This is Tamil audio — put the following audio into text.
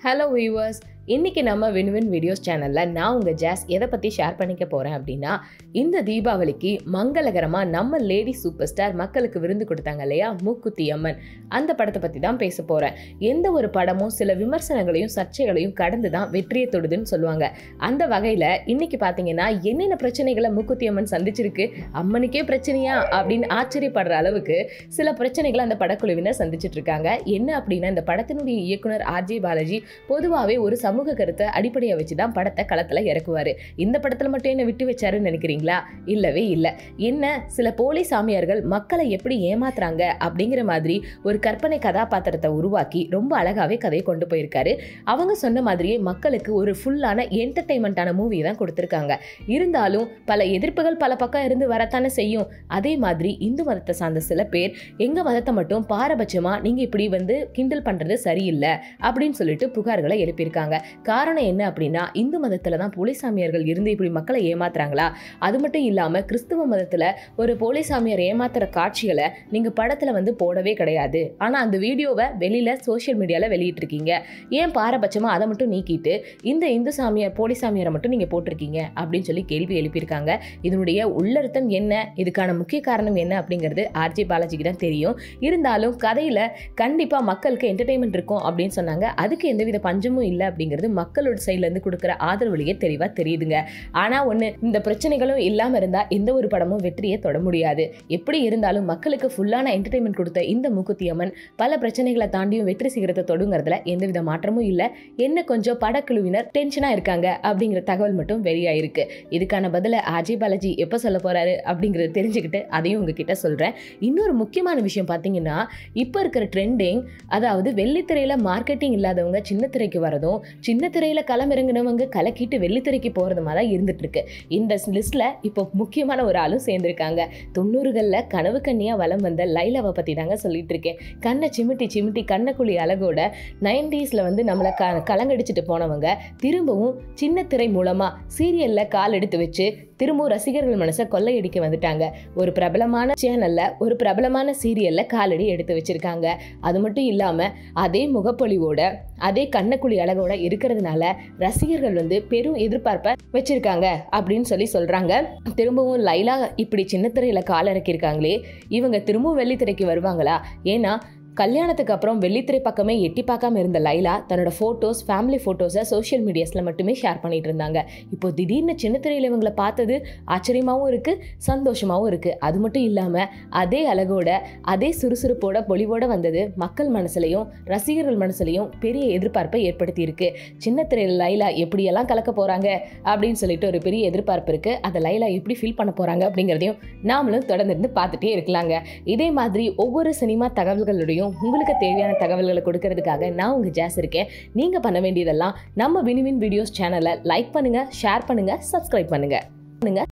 ஹலோ வியூவர்ஸ் இன்னைக்கு நம்ம வின்வின் வீடியோஸ் சேனலில் நான் உங்கள் ஜாஸ் எதை பற்றி ஷேர் பண்ணிக்க போகிறேன் அப்படின்னா இந்த தீபாவளிக்கு மங்களகரமாக நம்ம லேடி சூப்பர் ஸ்டார் மக்களுக்கு விருந்து கொடுத்தாங்க இல்லையா மூக்குத்தி அம்மன் அந்த படத்தை பற்றி தான் பேச போகிறேன் எந்த ஒரு படமும் சில விமர்சனங்களையும் சர்ச்சைகளையும் கடந்து தான் வெற்றியை தொடுதுன்னு சொல்லுவாங்க அந்த வகையில் இன்னைக்கு பார்த்தீங்கன்னா என்னென்ன பிரச்சனைகளை மூக்குத்தி அம்மன் சந்திச்சிருக்கு அம்மனுக்கே பிரச்சனையா அப்படின்னு ஆச்சரியப்படுற அளவுக்கு சில பிரச்சனைகளை அந்த படக்குழுவினர் சந்திச்சிட்டு இருக்காங்க என்ன அப்படின்னா இந்த படத்தினுடைய இயக்குனர் ஆர்ஜே பாலாஜி பொதுவாகவே ஒரு சமூக கருத்தை அடிப்படையாக வச்சு தான் படத்தை களத்தில் இறக்குவார் இந்த படத்தில் மட்டும் என்ன விட்டு வச்சாருன்னு நினைக்கிறீங்களா இல்லவே இல்லை என்ன சில போலி சாமியார்கள் மக்களை எப்படி ஏமாத்துறாங்க அப்படிங்கிற மாதிரி ஒரு கற்பனை கதாபாத்திரத்தை உருவாக்கி ரொம்ப அழகாவே கதையை கொண்டு போயிருக்காரு அவங்க சொன்ன மாதிரியே மக்களுக்கு ஒரு ஃபுல்லான என்டர்டைன்மெண்ட்டான மூவி தான் கொடுத்துருக்காங்க இருந்தாலும் பல எதிர்ப்புகள் பல பக்கம் இருந்து வரத்தானே செய்யும் அதே மாதிரி இந்து மதத்தை சார்ந்த சில பேர் எங்க மதத்தை மட்டும் பாரபட்சமா நீங்க இப்படி வந்து கிண்டல் பண்றது சரியில்லை அப்படின்னு சொல்லிட்டு புகார்களை எழுப்பியிருக்காங்க காரணம் என்ன அப்படின்னா இந்து மதத்துல தான் போலிசாமியார்கள் இருந்து இப்படி மக்களை ஏமாத்துறாங்களா அது மட்டும் இல்லாம கிறிஸ்துவ மதத்துல ஒரு போலிசாமியார் ஏமாத்துற காட்சிகளை நீங்க படத்துல வந்து போடவே கிடையாது ஆனா அந்த வீடியோவை வெளியில சோஷியல் மீடியால வெளியிட்டு இருக்கீங்க ஏன் பாரபட்சமா அதை மட்டும் நீக்கிட்டு இந்த இந்து சாமியார் போலிசாமியாரை மட்டும் நீங்க போட்டிருக்கீங்க அப்படின்னு சொல்லி கேள்வி எழுப்பியிருக்காங்க இதனுடைய உள்ளர்த்தம் என்ன இதுக்கான முக்கிய காரணம் என்ன அப்படிங்கிறது ஆர்ஜே பாலாஜிக்கு தான் தெரியும் இருந்தாலும் கதையில கண்டிப்பா மக்களுக்கு என்டர்டைன்மெண்ட் இருக்கும் அப்படின்னு சொன்னாங்க அதுக்கு எந்தவித பஞ்சமும் இல்லை அப்படிங்கிறது மக்களோட சைட்ல இருந்து கொடுக்குற ஆதரவுலயே தெளிவா தெரியுதுங்க ஆனா ஒண்ணு இந்த பிரச்சனைகளும் இல்லாம இருந்தா எந்த ஒரு படமும் வெற்றியை தொட முடியாது எப்படி இருந்தாலும் மக்களுக்கு ஃபுல்லான என்டர்டைன்மெண்ட் கொடுத்த இந்த மூக்குத்தி அம்மன் பல பிரச்சனைகளை தாண்டியும் வெற்றி சிகரத்தை தொடுங்கிறதுல எந்தவித மாற்றமும் இல்லை என்ன கொஞ்சம் படக்குழுவினர் டென்ஷனா இருக்காங்க அப்படிங்கிற தகவல் மட்டும் வெளியாயிருக்கு இதுக்கான பதிலை அஜய் பாலாஜி எப்போ சொல்ல போறாரு அப்படிங்கிறத தெரிஞ்சுக்கிட்டு அதையும் உங்ககிட்ட சொல்றேன் இன்னொரு முக்கியமான விஷயம் பார்த்தீங்கன்னா இப்போ இருக்கிற ட்ரெண்டிங் அதாவது வெள்ளித்திரையில மார்க்கெட்டிங் இல்லாதவங்க சின்ன திரைக்கு வரதும் சின்ன திரையில களம் இறங்கினவங்க கலக்கிட்டு வெள்ளித்திரைக்கு போறதுமா தான் இருந்துட்டு இருக்கு இந்த லிஸ்ட்ல இப்போ முக்கியமான ஒரு ஆளும் சேர்ந்திருக்காங்க தொண்ணூறுகளில் கனவு கண்ணியா வலம் வந்த லைலாவை பத்தி தாங்க சொல்லிட்டு இருக்கேன் கண்ணை சிமிட்டி சிமிட்டி கண்ணக்குழி அழகோட நைன்டிஸ்ல வந்து நம்மளை க கலங்கடிச்சிட்டு போனவங்க திரும்பவும் சின்ன திரை மூலமா சீரியல்ல கால் எடுத்து வச்சு திரும்பவும் ரசிகர்கள் மனசை கொள்ளையடிக்க வந்துட்டாங்க ஒரு பிரபலமான சேனல்ல ஒரு பிரபலமான சீரியல்ல காலடி எடுத்து வச்சிருக்காங்க அது மட்டும் இல்லாம அதே முகப்பொலிவோட அதே கண்ணக்குழி அழகோட இருக்கிறதுனால ரசிகர்கள் வந்து பெரும் எதிர்பார்ப்பை வச்சிருக்காங்க அப்படின்னு சொல்லி சொல்றாங்க திரும்பவும் லைலா இப்படி சின்னத்திரையில கால் இறக்கியிருக்காங்களே இவங்க திரும்பவும் வெள்ளித்திரைக்கு வருவாங்களா ஏன்னா கல்யாணத்துக்கு அப்புறம் வெள்ளித்திரை பக்கமே எட்டி பார்க்காம இருந்த லைலா தன்னோட ஃபோட்டோஸ் ஃபேமிலி ஃபோட்டோஸை சோஷியல் மீடியாஸில் மட்டுமே ஷேர் பண்ணிட்டு இருந்தாங்க இப்போ திடீர்னு சின்னத்திரையில் இவங்களை பார்த்தது ஆச்சரியமாகவும் இருக்குது சந்தோஷமாகவும் இருக்குது அது மட்டும் இல்லாமல் அதே அழகோட அதே சுறுசுறுப்போட பொலிவோட வந்தது மக்கள் மனசுலையும் ரசிகர்கள் மனசுலையும் பெரிய எதிர்பார்ப்பை ஏற்படுத்தி இருக்கு சின்னத்திரையில் லைலா எப்படியெல்லாம் கலக்க போகிறாங்க அப்படின்னு சொல்லிட்டு ஒரு பெரிய எதிர்பார்ப்பு இருக்குது அதை லைலா எப்படி ஃபீல் பண்ண போகிறாங்க அப்படிங்கிறதையும் நாமளும் தொடர்ந்து இருந்து பார்த்துட்டே இருக்கலாங்க இதே மாதிரி ஒவ்வொரு சினிமா தகவல்களுடையும் உங்களுக்கு தேவையான தகவல்களை கொடுக்கறதுக்காக நான் உங்கள் ஜாஸ் இருக்கேன் நீங்கள் பண்ண வேண்டியதெல்லாம் நம்ம வினிவின் வீடியோஸ் சேனலை லைக் பண்ணுங்கள் ஷேர் பண்ணுங்கள் சப்ஸ்கிரைப் பண்ணுங்கள் பண்ணுங்க